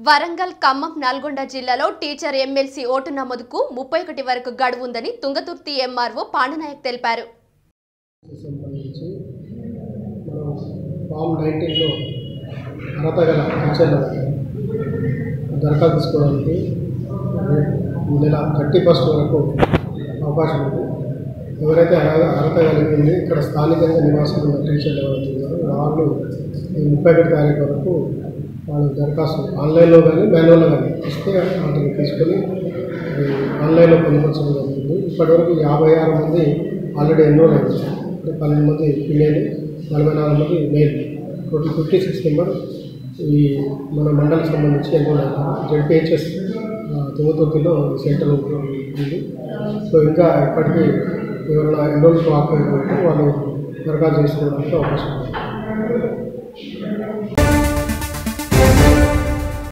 వరంగల్ ఖమ్మం నల్గొండ జిల్లాలో teacher MLC vote నమోదుకు ముప్పై ఒకటి వరకు గడువు ఉందని తుంగతుర్తి ఎంఆర్ఓ పాండనాయక్ తెలిపారు సంబంధించి మనం ఫామ్ నైన్టీన్లో అర్హత గల టీచర్ల దరఖాస్తు తీసుకోవడానికి ఈ నెల థర్టీ ఫస్ట్ వరకు అవకాశం ఉంది ఎవరైతే అర్హత అర్హత కలిగి ఉంది ఇక్కడ స్థానికంగా నివాసం ఉన్న టీచర్లు ఎవరైతే ఉన్నారో వాళ్ళు ఈ ముప్పై ఒకటి తారీఖు వరకు వాళ్ళు దరఖాస్తు ఆన్లైన్లో కానీ మాన్యువల్లో కానీ ఇస్తే వాటిని తీసుకొని ఈ ఆన్లైన్లో పొందుపరచడం జరుగుతుంది ఇప్పటివరకు యాభై ఆరు మంది ఆల్రెడీ ఎన్రోల్ అయ్యారు అంటే పన్నెండు మంది ఫిమేల్ నలభై నాలుగు మంది male total fifty six member ఈ మన మండలికి సంబంధించి ఎన్రోల్ అయ్యారు జెడ్పిహెచ్ఎస్ తుంగతుర్తిలో సెంటర్ ఉంది సో ఇంకా ఇప్పటికీ ఎవరైనా ఎన్రోల్ కాకపోతే వాళ్ళు దరఖాస్తు చేసుకోవడానికి అవకాశం ఉంది